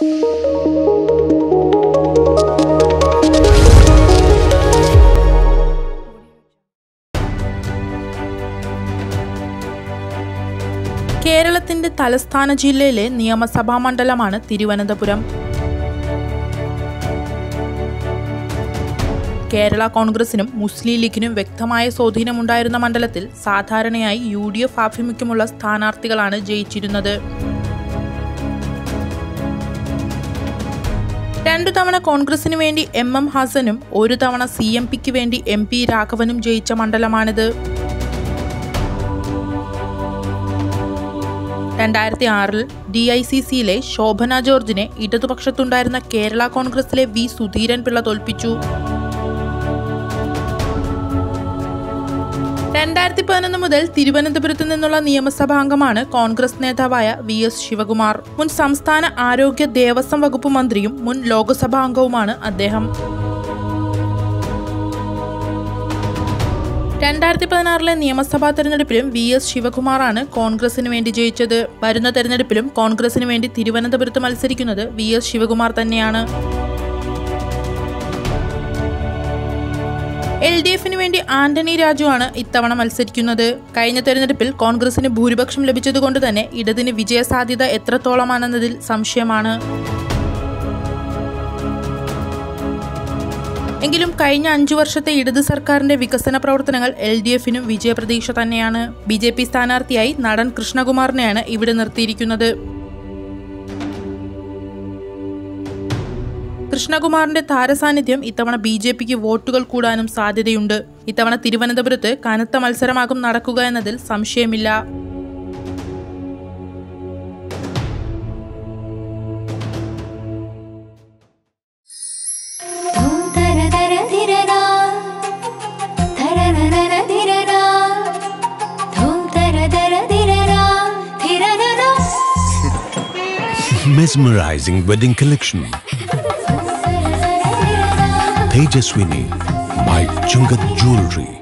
കേരളത്തിന്റെ തലസ്ഥാന ജില്ലയിലെ നിയമസഭാ മണ്ഡലമാണ് തിരുവനന്തപുരം കേരള കോൺഗ്രസിനും മുസ്ലിം ലീഗിനും വ്യക്തമായ സ്വാധീനമുണ്ടായിരുന്ന മണ്ഡലത്തിൽ സാധാരണയായി യു ഡി എഫ് ആഭിമുഖ്യമുള്ള സ്ഥാനാർത്ഥികളാണ് ജയിച്ചിരുന്നത് രണ്ടു തവണ കോൺഗ്രസിനു വേണ്ടി എം എം ഹസനും ഒരു തവണ സി എം പിക്ക് വേണ്ടി എം പി രാഘവനും ജയിച്ച മണ്ഡലമാണിത് രണ്ടായിരത്തി ആറിൽ ഡി ഐ സി സിയിലെ ശോഭന ജോർജിനെ ഇടതുപക്ഷത്തുണ്ടായിരുന്ന കേരള കോൺഗ്രസിലെ വി സുധീരൻ പിള്ള തോൽപ്പിച്ചു രണ്ടായിരത്തി പതിനൊന്ന് മുതൽ തിരുവനന്തപുരത്ത് നിന്നുള്ള നിയമസഭാംഗമാണ് കോൺഗ്രസ് നേതാവായ വി എസ് ശിവകുമാർ മുൻ സംസ്ഥാന ആരോഗ്യ ദേവസ്വം വകുപ്പ് മന്ത്രിയും മുൻ ലോക്സഭാ അംഗവുമാണ് അദ്ദേഹം രണ്ടായിരത്തി പതിനാറിലെ നിയമസഭാ തെരഞ്ഞെടുപ്പിലും വി എസ് ശിവകുമാറാണ് കോൺഗ്രസിന് വേണ്ടി ജയിച്ചത് വരുന്ന തെരഞ്ഞെടുപ്പിലും കോൺഗ്രസിന് വേണ്ടി തിരുവനന്തപുരത്ത് മത്സരിക്കുന്നത് വി എസ് ശിവകുമാർ തന്നെയാണ് എൽ ഡി എഫിന് വേണ്ടി ആന്റണി രാജുവാണ് ഇത്തവണ മത്സരിക്കുന്നത് കഴിഞ്ഞ തെരഞ്ഞെടുപ്പിൽ കോൺഗ്രസിന് ഭൂരിപക്ഷം ലഭിച്ചതുകൊണ്ട് തന്നെ ഇടതിന് വിജയസാധ്യത എത്രത്തോളമാണെന്നതിൽ സംശയമാണ് എങ്കിലും കഴിഞ്ഞ അഞ്ചു വർഷത്തെ ഇടത് സർക്കാരിന്റെ വികസന പ്രവർത്തനങ്ങൾ എൽ ഡി എഫിനും വിജയപ്രതീക്ഷ തന്നെയാണ് ബി ജെ പി സ്ഥാനാർത്ഥിയായി നടൻ കൃഷ്ണകുമാറിനെയാണ് ഇവിടെ നിർത്തിയിരിക്കുന്നത് കൃഷ്ണകുമാറിന്റെ താരസാന്നിധ്യം ഇത്തവണ ബി ജെ പിക്ക് വോട്ടുകൾ കൂടാനും സാധ്യതയുണ്ട് ഇത്തവണ തിരുവനന്തപുരത്ത് കനത്ത മത്സരമാകും നടക്കുക എന്നതിൽ സംശയമില്ല ധൂം തര തര ധിരരാ. ധരരരര ധിരരാ. ധൂം തര തര ധിരരാ. ധിരരരാ. mesmerizing wedding collection. Tejaswini by Chungat Jewelry.